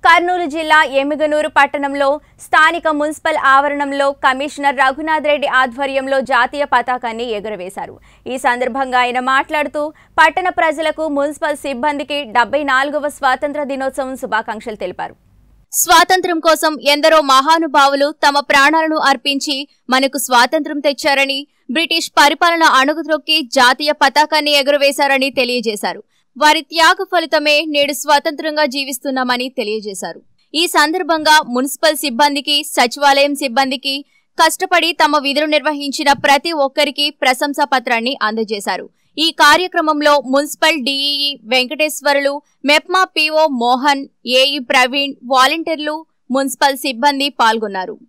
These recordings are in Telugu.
కర్నూలు జిల్లా ఎమిగనూరు పట్టణంలో స్థానిక మున్సిపల్ ఆవరణంలో కమిషనర్ రఘునాథ్ రెడ్డి ఆధ్వర్యంలో జాతీయ పతాకాన్ని ఎగురవేశారు ఈ సందర్భంగా ఆయన మాట్లాడుతూ పట్టణ ప్రజలకు మున్సిపల్ సిబ్బందికి డెబ్బై నాలుగవ స్వాతంత్ర దినోత్సవం శుభాకాంక్షలు తెలిపారు స్వాతంత్ర్యం కోసం ఎందరో మహానుభావులు తమ ప్రాణాలను అర్పించి మనకు స్వాతంత్ర్యం తెచ్చారని బ్రిటిష్ పరిపాలన అణుగుద్రొక్కి జాతీయ పతాకాన్ని ఎగురవేశారని తెలియజేశారు వారి త్యాగ ఫలితమే నేడు స్వతంత్రంగా జీవిస్తున్నామని తెలియజేశారు ఈ సందర్భంగా మున్సిపల్ సిబ్బందికి సచివాలయం సిబ్బందికి కష్టపడి తమ విధులు నిర్వహించిన ప్రతి ఒక్కరికి ప్రశంసా పత్రాన్ని అందజేశారు ఈ కార్యక్రమంలో municipal DEE Venkateswarulu MEPMA PO Mohan AE Praveen వాలంటీర్లు మున్సిపల్ సిబ్బంది పాల్గొన్నారు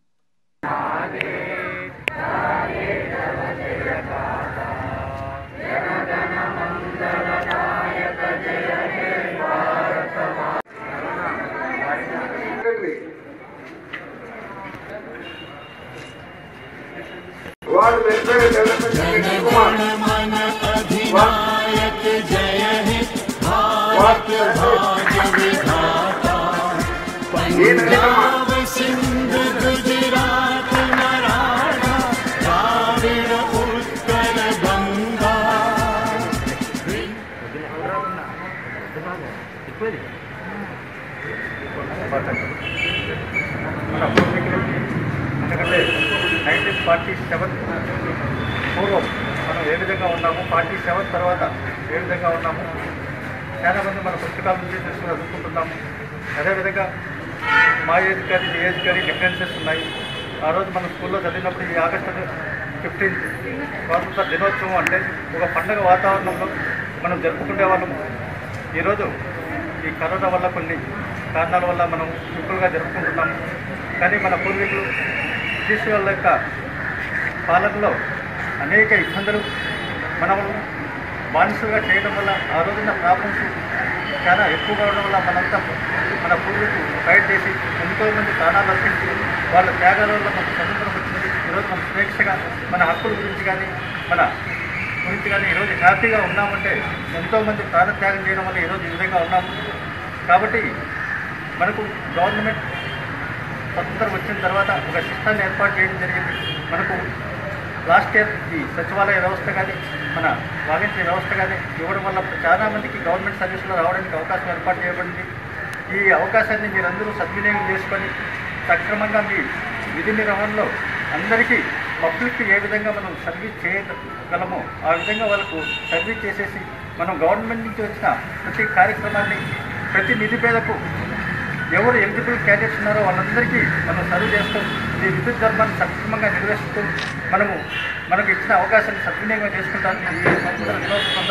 ward welfare development secretary Kumar मन अधिनायक जय हे వార్డు भाग्य विधाता ఏ నరసింహ पंजाब सिंध गुजरात मराठा द्राविड उत्तर गंगा మన పూర్వీకులకి ఎందుకంటే నైన్టీన్ ఫార్టీ సెవెన్ పూర్వం మనం ఏ విధంగా ఉన్నాము ఫార్టీ సెవెన్ తర్వాత ఏ విధంగా ఉన్నాము చాలా మంది మన పుస్తకాల నుంచి తెలుసుకుని చదువుకుంటున్నాము అదేవిధంగా మా ఏజ్ కానీ మీ ఏజ్ కానీ డిఫరెన్సెస్ ఉన్నాయి ఆ రోజు మనం స్కూల్లో చదివినప్పుడు ఈ ఆగస్టు ఫిఫ్టీన్త్ స్వాతంత్ర దినోత్సవం అంటే ఒక పండగ వాతావరణంలో మనం జరుపుకునే వాళ్ళము ఈరోజు ఈ కరోనా వల్ల కొన్ని కారణాల వల్ల మనం సింపుల్గా జరుపుకుంటున్నాము కానీ మన పూర్వీకులు బ్రిటిష్ వాళ్ళ యొక్క పాలనలో అనేక ఇబ్బందులు మనము బానిసలుగా చేయడం వల్ల ఆ రోజున ప్రాబ్లమ్స్ చాలా ఎక్కువగా ఉండడం వల్ల మనంతా మన పూర్వీకులు ఫైట్ చేసి ఎంతో మంది ప్రాణాలు అర్పించి వాళ్ళ త్యాగాల వల్ల మనకు స్వతంత్రం వచ్చింది ఈరోజు మనం స్వేచ్ఛగా మన హక్కుల గురించి కానీ మన గురించి కానీ ఈరోజు హ్యాపీగా ఉన్నామంటే ఎంతోమంది ప్రాణత్యాగం చేయడం వల్ల ఈరోజు ఈ విధంగా ఉన్నాము కాబట్టి మనకు గవర్నమెంట్ స్వతంత్రం వచ్చిన తర్వాత ఒక సిస్టాన్ని ఏర్పాటు చేయడం జరిగింది మనకు లాస్ట్ ఇయర్ ఈ సచివాలయ వ్యవస్థ కానీ మన వాలంటీర్ వ్యవస్థ కానీ ఇవ్వడం వల్ల చాలా మందికి గవర్నమెంట్ సర్వీసులో రావడానికి అవకాశం ఏర్పాటు చేయబడింది ఈ అవకాశాన్ని మీరందరూ సద్వినియోగం చేసుకొని సక్రమంగా మీ విధి నిర్వహణలో అందరికీ పబ్లిక్ ఏ విధంగా మనం సర్వీస్ చేయగలమో ఆ విధంగా వాళ్ళకు సర్వీస్ చేసేసి మనం గవర్నమెంట్ నుంచి వచ్చిన ప్రతి కార్యక్రమాన్ని ప్రతి నిధి పేదకు ఎవరు ఎలిజిబుల్ క్యాండిడేట్స్ ఉన్నారో వాళ్ళందరికీ మనం సర్వ్ చేస్తూ ఈ విద్యుత్ ధర్మాన్ని సక్రమంగా నిర్వహిస్తూ మనము మనకు ఇచ్చిన అవకాశాన్ని సద్వినియోగం చేసుకుంటాను ఈ స్వతంత్ర దినోత్సవం